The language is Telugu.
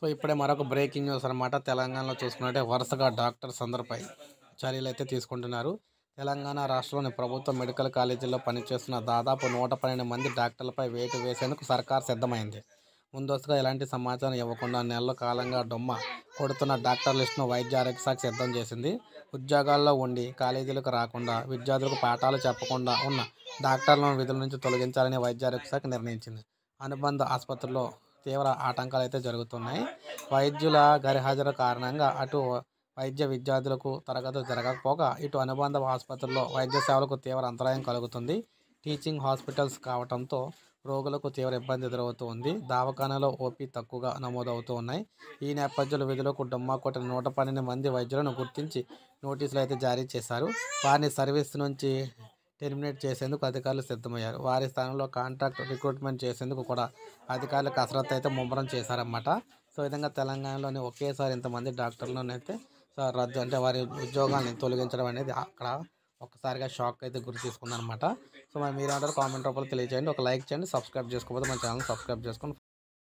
సో ఇప్పుడే మరొక బ్రేకింగ్ న్యూస్ అనమాట తెలంగాణలో చూసుకున్నట్టే వరుసగా డాక్టర్స్ అందరిపై చర్యలు అయితే తీసుకుంటున్నారు తెలంగాణ రాష్ట్రంలోని ప్రభుత్వ మెడికల్ కాలేజీల్లో పనిచేస్తున్న దాదాపు నూట పన్నెండు మంది డాక్టర్లపై వేటు వేసేందుకు సర్కార్ సిద్ధమైంది ముందస్తుగా ఎలాంటి సమాచారం ఇవ్వకుండా నెలల కాలంగా డొమ్మ కొడుతున్న డాక్టర్ లిస్టును వైద్య ఆరోగ్య శాఖ సిద్ధం చేసింది ఉద్యోగాల్లో ఉండి కాలేజీలకు రాకుండా విద్యార్థులకు పాఠాలు చెప్పకుండా ఉన్న డాక్టర్లను విధుల నుంచి తొలగించాలని వైద్య ఆరోగ్య శాఖ నిర్ణయించింది అనుబంధ ఆసుపత్రుల్లో తీవ్ర ఆటంకాలు అయితే జరుగుతున్నాయి వైద్యుల గైర్హాజరు కారణంగా అటు వైద్య విద్యార్థులకు తరగతులు జరగకపోగా ఇటు అనుబంధ ఆసుపత్రుల్లో వైద్య సేవలకు తీవ్ర అంతరాయం కలుగుతుంది టీచింగ్ హాస్పిటల్స్ కావడంతో రోగులకు తీవ్ర ఇబ్బంది ఎదురవుతుంది దవాఖానాలో ఓపీ తక్కువగా నమోదవుతూ ఉన్నాయి ఈ నేపథ్యంలో విధులకు డొమ్మా కొట్టిన నూట పన్నెండు మంది వైద్యులను గుర్తించి నోటీసులు అయితే జారీ చేశారు వారిని సర్వీస్ నుంచి టెర్మినేట్ చేసేందుకు అధికారులు సిద్ధమయ్యారు వారి స్థానంలో కాంట్రాక్ట్ రిక్రూట్మెంట్ చేసేందుకు కూడా అధికారులు కసరత్తు అయితే ముమ్మరం చేశారన్నమాట సో ఈ విధంగా తెలంగాణలోని ఒకేసారి ఇంతమంది డాక్టర్లను అయితే సో రద్దు అంటే వారి ఉద్యోగాన్ని తొలగించడం అనేది అక్కడ ఒక్కసారిగా షాక్ అయితే గురి తీసుకుందనమాట సో మరి మీరేమంటారు కామెంట్ రూపంలో తెలియజేయండి ఒక లైక్ చేయండి సబ్స్క్రైబ్ చేసుకోకపోతే మన ఛానల్ సబ్స్క్రైబ్ చేసుకొని